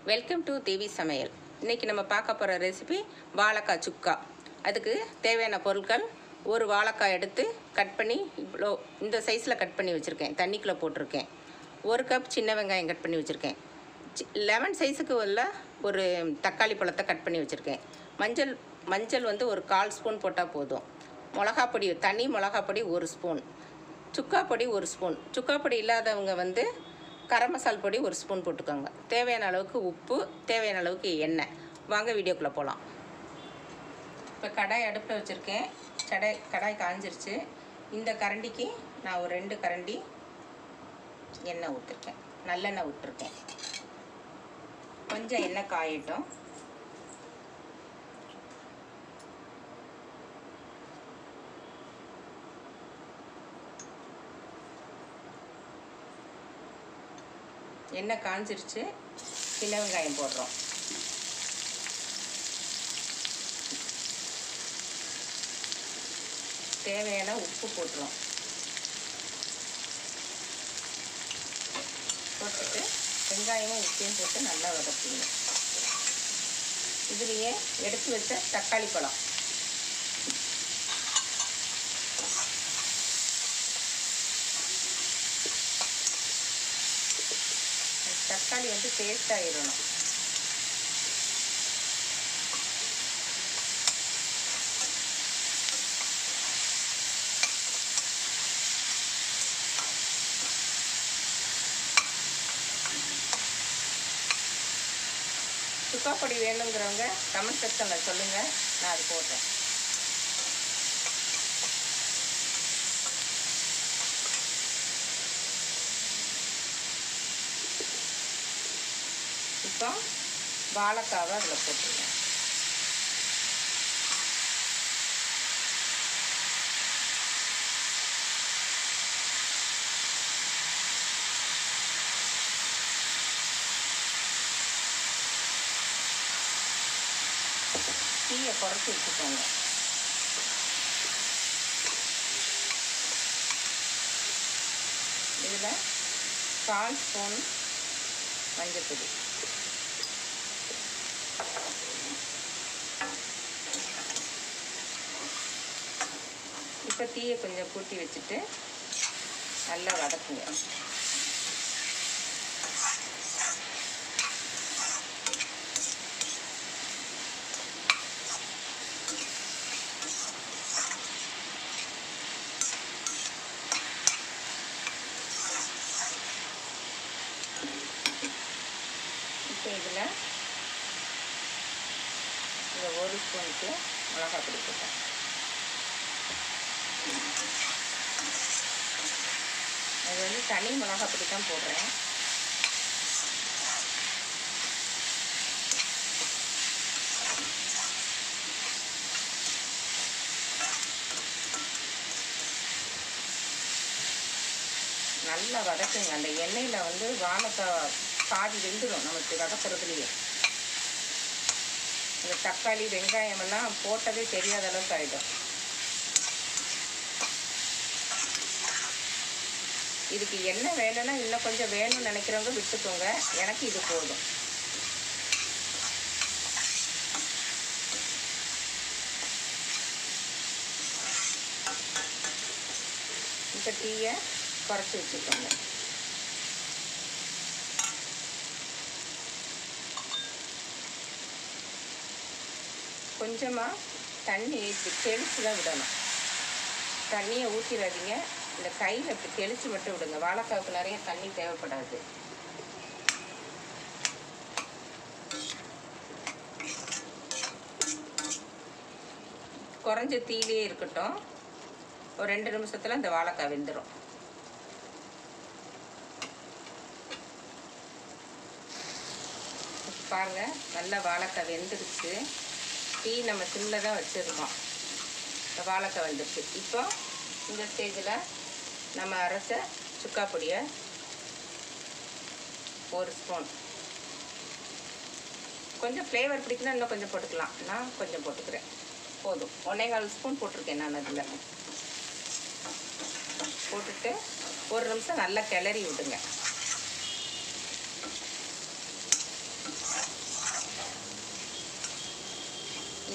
welcome to தேவி சமையல் இன்றைக்கி நம்ம பார்க்க போகிற ரெசிபி வாழைக்காய் சுக்கா அதுக்கு தேவையான பொருட்கள் ஒரு வாழைக்காய் எடுத்து கட் பண்ணி இவ்வளோ இந்த சைஸில் கட் பண்ணி வச்சுருக்கேன் தண்ணிக்குள்ளே போட்டிருக்கேன் ஒரு கப் சின்ன வெங்காயம் கட் பண்ணி வச்சுருக்கேன் லெமன் சைஸுக்கு உள்ள ஒரு தக்காளி பழத்தை கட் பண்ணி வச்சுருக்கேன் மஞ்சள் மஞ்சள் வந்து ஒரு கால் ஸ்பூன் போட்டால் போதும் மிளகாப் பொடி தனி மிளகாப் பொடி ஒரு ஸ்பூன் சுக்கா பொடி ஒரு ஸ்பூன் சுக்கா பொடி இல்லாதவங்க வந்து கரம் மசால் பொடி ஒரு ஸ்பூன் போட்டுக்கோங்க தேவையான அளவுக்கு உப்பு தேவையான அளவுக்கு எண்ணெய் வாங்க வீடியோக்குள்ளே போகலாம் இப்போ கடாய் அடுப்பில் வச்சுருக்கேன் கடாய் கடாய் காஞ்சிருச்சு இந்த கரண்டிக்கு நான் ஒரு ரெண்டு கரண்டி எண்ணெய் ஊற்றிருக்கேன் நல்லெண்ணெய் விட்டுருக்கேன் கொஞ்சம் எண்ணெய் காயட்டும் எண்ணெய் காஞ்சிருச்சு சின்ன வெங்காயம் போடுறோம் தேவையான உப்பு போட்டுரும் போட்டுட்டு வெங்காயமும் உப்பையும் போட்டு நல்லா வதக்கிங்க இதுலேயே எடுத்து வச்ச தக்காளி பழம் தக்காளி வந்து டேஸ்ட் ஆயிடணும் சுக்கா பொடி வேணுங்கிறவங்க கமெண்ட் செக்ஷனில் சொல்லுங்கள் நான் அது போடுறேன் இப்போ வாழைக்காவை அதில் போட்டுருங்க தீயை குறைச்சி வச்சுக்கோங்க இதில் கால் ஸ்பூன் மஞ்சள் இப்போ தீயை கொஞ்சம் கூட்டி வச்சுட்டு நல்லா வதக்குங்க இப்போ இதில் இந்த ஒரு ஸ்பூனுக்கு மிளகாய் பொடி போட்டேன் அது வந்து தனி மிளகாய் பொடி தான் போடுறேன் நல்லா வதக்குங்க அந்த எண்ணெயில் வந்து வாழைக்காய் பாதி வெந்துடும் நமக்கு வதக்குறதுலையே இந்த தக்காளி வெங்காயம் எல்லாம் போட்டதே தெரியாத அளவுக்கு ஆகிடும் இதுக்கு என்ன வேணும்னா இன்னும் கொஞ்சம் வேணும்னு நினைக்கிறவங்க விட்டுக்கோங்க எனக்கு இது போதும் இப்போ டீயை குறைச்சி வச்சுக்கோங்க கொஞ்சமாக தண்ணி இப்படி தெளித்து தான் விடணும் தண்ணியை ஊற்றிடாதீங்க இந்த கையில் இப்படி தெளித்து மட்டும் விடுங்க வாழைக்காவுக்கு நிறைய தண்ணி தேவைப்படாது குறைஞ்ச தீயிலே இருக்கட்டும் ஒரு ரெண்டு நிமிஷத்தில் இந்த வாழைக்காய் வெந்துடும் பாருங்கள் நல்லா வாழைக்காய் வெந்துருச்சு டீ நம்ம சிம்மில் தான் வச்சுருக்கோம் இந்த வாழைக்காய் வந்துருச்சு இப்போ இந்த ஸ்டேஜில் நம்ம அரைச்ச சுக்கா பொடியை ஒரு ஸ்பூன் கொஞ்சம் ஃப்ளேவர் பிடிக்குன்னா இன்னும் கொஞ்சம் போட்டுக்கலாம் நான் கொஞ்சம் போட்டுக்கிறேன் போதும் ஒன்றே கால் ஸ்பூன் போட்டிருக்கேன் நான் அதில் போட்டுட்டு ஒரு நிமிஷம் நல்லா கிளறி விடுங்க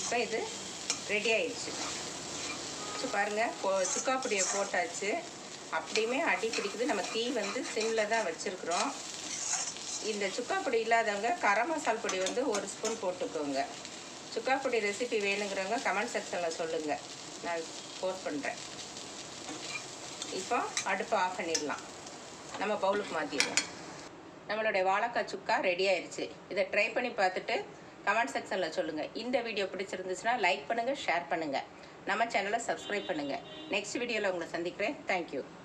இப்போ இது ரெடி ஆயிடுச்சு ஸோ பாருங்கள் போ சுக்கா பொடியை போட்டாச்சு அப்படியுமே அடி பிடிக்குது நம்ம தீ வந்து சிம்மில் தான் வச்சுருக்குறோம் இந்த சுக்கா பொடி இல்லாதவங்க கரம் மசால் பொடி வந்து ஒரு ஸ்பூன் போட்டுக்கோங்க சுக்கா பொடி ரெசிபி வேணுங்கிறவங்க கமெண்ட் செக்ஷனில் சொல்லுங்கள் நான் போஸ்ட் பண்ணுறேன் இப்போ அடுப்பை ஆஃப் பண்ணிடலாம் நம்ம பவுலுக்கு மாற்றிடுவோம் நம்மளுடைய வாழைக்காய் சுக்கா ரெடி ஆயிடுச்சு இதை ட்ரை பண்ணி பார்த்துட்டு கமெண்ட் செக்ஷனில் சொல்லுங்கள் இந்த வீடியோ பிடிச்சிருந்துச்சுன்னா லைக் பண்ணுங்கள் ஷேர் பண்ணுங்கள் நம்ம சேனலை சப்ஸ்கிரைப் பண்ணுங்கள் நெக்ஸ்ட் வீடியோவில் உங்களை சந்திக்கிறேன் தேங்க்யூ